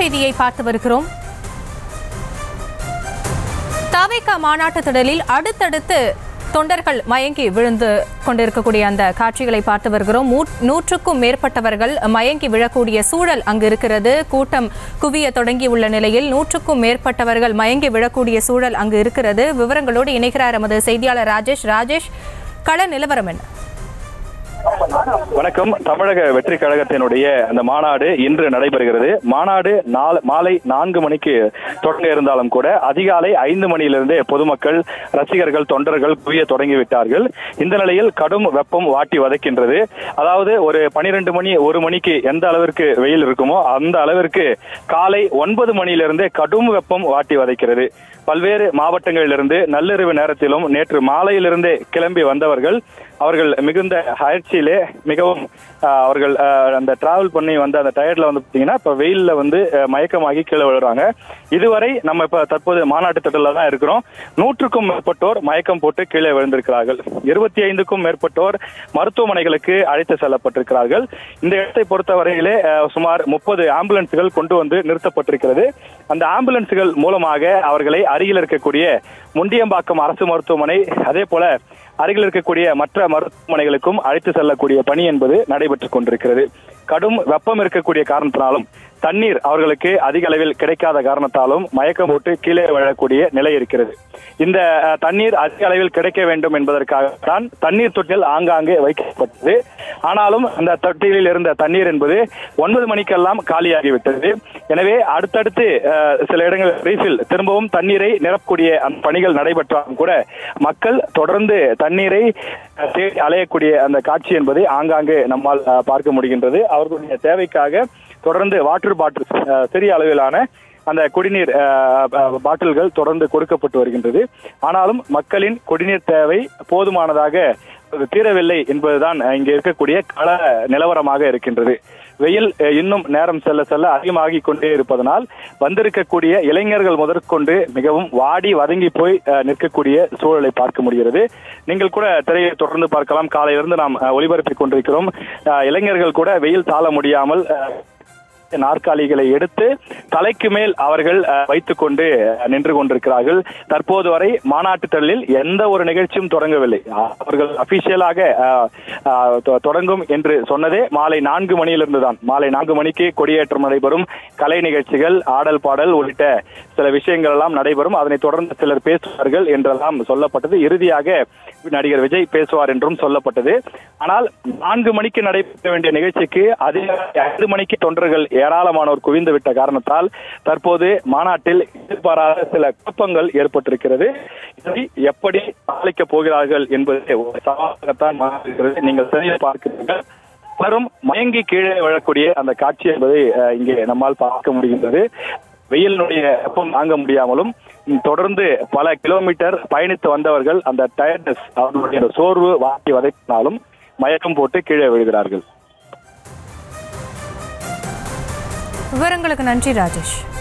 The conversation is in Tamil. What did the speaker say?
செய்தியை பார்த்து வருகிறோம் தவிக மாநாட்டு திடலில் அடுத்தடுத்து தொண்டர்கள் மயங்கி விழுந்து கொண்டிருக்கக்கூடிய அந்த காட்சிகளை பார்த்து வருகிறோம் மூ- நூற்றுக்கும் மேற்பட்டவர்கள் மயங்கி விழக்கூடிய சூழல் அங்கு இருக்கிறது கூட்டம் குவிய தொடங்கியுள்ள நிலையில் நூற்றுக்கும் மேற்பட்டவர்கள் மயங்கி விழக்கூடிய சூழல் அங்கு இருக்கிறது விவரங்களோடு இணைகிறார் எமது செய்தியாளர் ராஜேஷ் ராஜேஷ் கள நிலவரம் என்ன வணக்கம் தமிழக வெற்றி கழகத்தினுடைய அந்த மாநாடு இன்று நடைபெறுகிறது மாநாடு நாள் மாலை நான்கு மணிக்கு தொடங்க இருந்தாலும் கூட அதிகாலை ஐந்து மணியிலிருந்தே பொதுமக்கள் ரசிகர்கள் தொண்டர்கள் குவிய தொடங்கிவிட்டார்கள் இந்த நிலையில் கடும் வெப்பம் வாட்டி வதைக்கின்றது அதாவது ஒரு பனிரெண்டு மணி ஒரு மணிக்கு எந்த அளவிற்கு வெயில் இருக்குமோ அந்த அளவிற்கு காலை ஒன்பது மணியிலிருந்தே கடும் வெப்பம் வாட்டி வதைக்கிறது பல்வேறு மாவட்டங்களிலிருந்து நள்ளிரவு நேரத்திலும் நேற்று மாலையிலிருந்தே கிளம்பி வந்தவர்கள் அவர்கள் மிகுந்த அயற்சியிலே மிகவும் ஆஹ், அவர்கள் ஆஹ், அந்த டிராவல் பண்ணி வந்த அந்த டயர்ட்ல வந்து பார்த்தீங்கன்னா இப்போ வெயில்ல வந்து ஆஹ், மயக்கமாகி கீழே விழுறாங்க இதுவரை நம்ம இப்ப தற்போது மாநாட்டு திட்டத்தில் தான் இருக்கிறோம் நூற்றுக்கும் மேற்பட்டோர் மயக்கம் போட்டு கீழே விழுந்திருக்கிறார்கள் இருபத்தி ஐந்துக்கும் மேற்பட்டோர் மருத்துவமனைகளுக்கு அழைத்து செல்லப்பட்டிருக்கிறார்கள் இந்த இடத்தை பொறுத்தவரையிலே ஆஹ், சுமார் முப்பது ஆம்புலன்ஸ்கள் கொண்டு வந்து நிறுத்தப்பட்டிருக்கிறது அந்த ஆம்புலன்ஸ்கள் மூலமாக அவர்களை அருகில் இருக்கக்கூடிய முண்டியம்பாக்கம் அரசு மருத்துவமனை அதே போல அருகில் இருக்கக்கூடிய மற்ற மருத்துவமனைகளுக்கும் அழைத்து செல்லக்கூடிய பணி என்பது நடைபெற்றுக் கொண்டிருக்கிறது கடும் வெப்பம் இருக்கக்கூடிய காரணத்தினாலும் தண்ணீர் அவர்களுக்கு அதிக அளவில் கிடைக்காத காரணத்தாலும் மயக்கம் போட்டு கீழே விழக்கூடிய நிலை இருக்கிறது இந்த அஹ், தண்ணீர் அதிக அளவில் கிடைக்க வேண்டும் என்பதற்காகத்தான் தண்ணீர் தொட்டில் ஆங்காங்கே வைக்கப்பட்டது ஆனாலும் அந்த தொட்டியில் இருந்த தண்ணீர் என்பது ஒன்பது மணிக்கெல்லாம் காலியாகிவிட்டது எனவே அடுத்தடுத்து அஹ், சில இடங்கள் ரீஃபில் திரும்பவும் தண்ணீரை நிரப்பக்கூடிய அந்த பணிகள் நடைபெற்றாலும் கூட மக்கள் தொடர்ந்து தண்ணீரை அஹ், தேடி அலையக்கூடிய அந்த காட்சி என்பதை ஆங்காங்கே நம்மால் அஹ், பார்க்க முடிகின்றது அவர்களுடைய தேவைக்காக தொடர்ந்து வாட்டர் பாட்டில் அஹ், சிறிய அளவிலான அந்த குடிநீர் அஹ், அஹ், பாட்டில்கள் தொடர்ந்து கொடுக்கப்பட்டு வருகின்றது ஆனாலும் மக்களின் குடிநீர் தேவை போதுமானதாக தீரவில்லை என்பதுதான் இங்கே இருக்கக்கூடிய கள நிலவரமாக இருக்கின்றது வெயில் அஹ், இன்னும் நேரம் செல்ல செல்ல அதிகமாகிக் கொண்டே இருப்பதனால் வந்திருக்கக்கூடிய இளைஞர்கள் முதற்கொண்டு மிகவும் வாடி வதங்கி போய் அஹ், நிற்கக்கூடிய சூழலை பார்க்க முடிகிறது நீங்கள் கூட திரையை தொடர்ந்து பார்க்கலாம் காலையிலிருந்து நாம் அஹ், ஒளிபரப்பிக் கொண்டிருக்கிறோம் அஹ், இளைஞர்கள் கூட வெயில் தாழ முடியாமல் அஹ், நாற்காலிகளை எடுத்து தலைக்கு மேல் அவர்கள் அஹ், வைத்துக்கொண்டு அஹ், நின்று கொண்டிருக்கிறார்கள் தற்போது வரை மாநாட்டு திடலில் எந்த ஒரு நிகழ்ச்சியும் தொடங்கவில்லை அவர்கள் அபிஷியலாக தொடங்கும் என்று சொன்னதே மாலை நான்கு மணியிலிருந்து தான் மாலை நான்கு மணிக்கு கொடியேற்றம் நடைபெறும் கலை நிகழ்ச்சிகள் ஆடல் பாடல் உள்ளிட்ட சில விஷயங்கள் எல்லாம் நடைபெறும் அதனைத் தொடர்ந்து சிலர் பேசுவார்கள் என்றெல்லாம் சொல்லப்பட்டது இறுதியாக நடிகர் விஜய் பேசுவார் என்றும் சொல்லப்பட்டது ஆனால் நான்கு மணிக்கு நடைபெற வேண்டிய நிகழ்ச்சிக்கு அதிகாலை ஐந்து மணிக்கு தொண்டர்கள் ஏராளமானோர் குவிந்து விட்ட காரணத்தால் தற்போது மாநாட்டில் எதிர்பாராத சில குழப்பங்கள் ஏற்பட்டிருக்கிறது இதை எப்படி சமாளிக்கப் போகிறார்கள் என்பது ஒரு சவாலாகத்தான் மாறுகிறது நீங்கள் சரியாக பார்க்கிறீர்கள் பலரும் மயங்கி கீழே விழக்கூடிய அந்த காட்சி என்பதை அஹ், இங்கே நம்மால் பார்க்க முடிகின்றது வெயிலினுடைய வெப்பம் தாங்க முடியாமலும் ம், தொடர்ந்து பல கிலோமீட்டர் பயணித்து வந்தவர்கள் அந்த டயர்ட்னஸ் அவர்களுடைய அந்த சோர்வு வாட்டி வதைப்பினாலும் மயக்கம் போட்டு கீழே விழுகிறார்கள் விவரங்களுக்கு நன்றி ராஜேஷ்